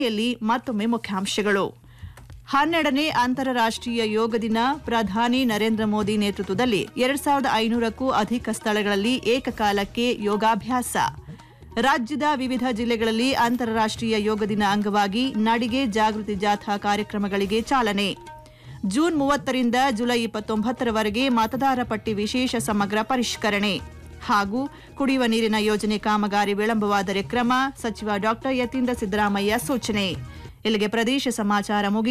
ಯಲ್ಲಿ ಮತ್ತೊಮ್ಮೆ ಮುಖ್ಯಾಂಶಗಳು ಹನ್ನೆರಡನೇ ಅಂತಾರಾಷ್ಟ್ರೀಯ ಯೋಗ ದಿನ ಪ್ರಧಾನಿ ನರೇಂದ್ರ ಮೋದಿ ನೇತೃತ್ವದಲ್ಲಿ ಎರಡ್ ಸಾವಿರದ ಐನೂರಕ್ಕೂ ಅಧಿಕ ಸ್ಥಳಗಳಲ್ಲಿ ಏಕಕಾಲಕ್ಕೆ ಯೋಗಾಭ್ಯಾಸ ರಾಜ್ಯದ ವಿವಿಧ ಜಿಲ್ಲೆಗಳಲ್ಲಿ ಅಂತಾರಾಷ್ಟ್ರೀಯ ಯೋಗ ದಿನ ಅಂಗವಾಗಿ ನಡಿಗೆ ಜಾಗೃತಿ ಜಾಥಾ ಕಾರ್ಯಕ್ರಮಗಳಿಗೆ ಚಾಲನೆ ಜೂನ್ ಮೂವತ್ತರಿಂದ ಜುಲೈ ಇಪ್ಪತ್ತೊಂಬತ್ತರವರೆಗೆ ಮತದಾರ ಪಟ್ಟಿ ವಿಶೇಷ ಸಮಗ್ರ ಪರಿಷ್ಕರಣೆ ಹಾಗೂ ಕುಡಿಯುವ ನೀರಿನ ಯೋಜನೆ ಕಾಮಗಾರಿ ವಿಳಂಬವಾದರೆ ಕ್ರಮ ಸಚಿವ ಡಾ ಯತೀಂದ್ರ ಸಿದ್ದರಾಮಯ್ಯ ಸೂಚನೆ ಇಲ್ಲಿಗೆ ಪ್ರದೇಶ ಸಮಾಚಾರ ಮುಗಿ